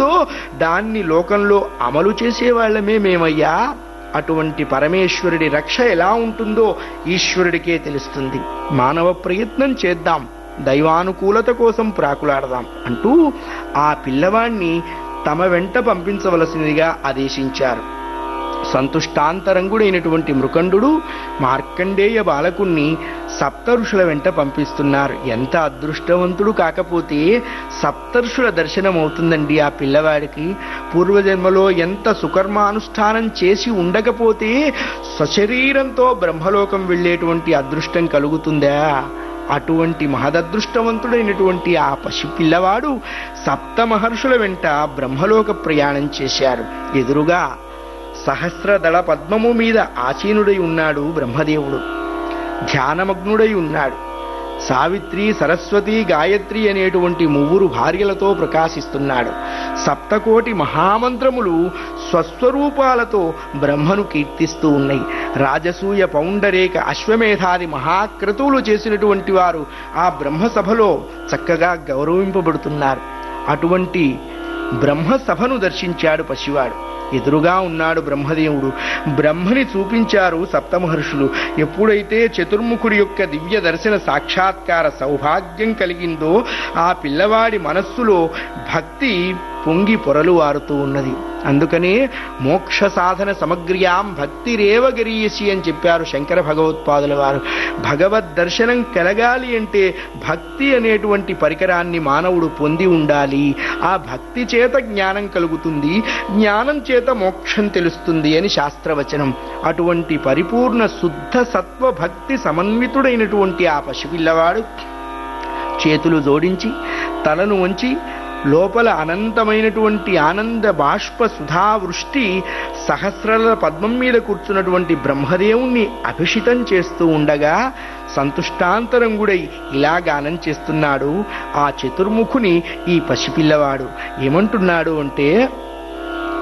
ఉంటుందో దాన్ని లోకంలో అమలు చేసేవాళ్లమే మేమయ్యా అటువంటి పరమేశ్వరుడి రక్ష ఎలా ఉంటుందో ఈశ్వరుడికే తెలుస్తుంది మానవ ప్రయత్నం చేద్దాం దైవానుకూలత కోసం ప్రాకులాడదాం అంటూ ఆ పిల్లవాణ్ణి తమ వెంట పంపించవలసినదిగా ఆదేశించారు సంతుష్టాంతరంగుడైనటువంటి మృకండు మార్కండేయ బాలకుణ్ణి సప్తఋషుల వెంట పంపిస్తున్నారు ఎంత అదృష్టవంతుడు కాకపోతే సప్తర్షుల దర్శనం అవుతుందండి ఆ పిల్లవాడికి పూర్వజన్మలో ఎంత సుకర్మానుష్ఠానం చేసి ఉండకపోతే సశరీరంతో బ్రహ్మలోకం వెళ్ళేటువంటి అదృష్టం కలుగుతుందా అటువంటి మహదదృష్టవంతుడైనటువంటి ఆ పశు పిల్లవాడు సప్త మహర్షుల వెంట బ్రహ్మలోక ప్రయాణం చేశారు ఎదురుగా సహస్రదళ పద్మము మీద ఆసీనుడై ఉన్నాడు బ్రహ్మదేవుడు ధ్యానమగ్నుడై ఉన్నాడు సావిత్రి సరస్వతి గాయత్రి అనేటువంటి ముగ్గురు భార్యలతో ప్రకాశిస్తున్నాడు సప్తకోటి మహామంత్రములు స్వస్వరూపాలతో బ్రహ్మను కీర్తిస్తూ ఉన్నాయి రాజసూయ పౌండరేక అశ్వమేధాది మహాక్రతువులు చేసినటువంటి వారు ఆ బ్రహ్మసభలో చక్కగా గౌరవింపబడుతున్నారు అటువంటి బ్రహ్మసభను దర్శించాడు పసివాడు ఎదురుగా ఉన్నాడు బ్రహ్మదేవుడు బ్రహ్మని చూపించారు సప్తమహర్షులు ఎప్పుడైతే చతుర్ముఖుడి యొక్క దివ్య దర్శన సాక్షాత్కార సౌభాగ్యం కలిగిందో ఆ పిల్లవాడి మనస్సులో భక్తి పొంగి పొరలు వారుతూ ఉన్నది అందుకనే మోక్ష సాధన సమగ్ర్యాం భక్తిరేవ గరీయసి అని చెప్పారు శంకర భగవత్పాదుల వారు భగవద్ దర్శనం కలగాలి అంటే భక్తి అనేటువంటి పరికరాన్ని మానవుడు పొంది ఉండాలి ఆ భక్తి చేత జ్ఞానం కలుగుతుంది జ్ఞానం చేత మోక్షం తెలుస్తుంది అని శాస్త్రవచనం అటువంటి పరిపూర్ణ శుద్ధ సత్వ భక్తి సమన్వితుడైనటువంటి ఆ పసిపిల్లవాడు చేతులు జోడించి తలను వంచి లోపల అనంతమైనటువంటి ఆనంద బాష్ప సుధావృష్టి సహస్రాల పద్మం మీద కూర్చున్నటువంటి బ్రహ్మదేవుణ్ణి అభిషితం చేస్తూ ఉండగా సంతుష్టాంతరంగుడై ఇలా గానం చేస్తున్నాడు ఆ చతుర్ముఖుని ఈ పసిపిల్లవాడు ఏమంటున్నాడు అంటే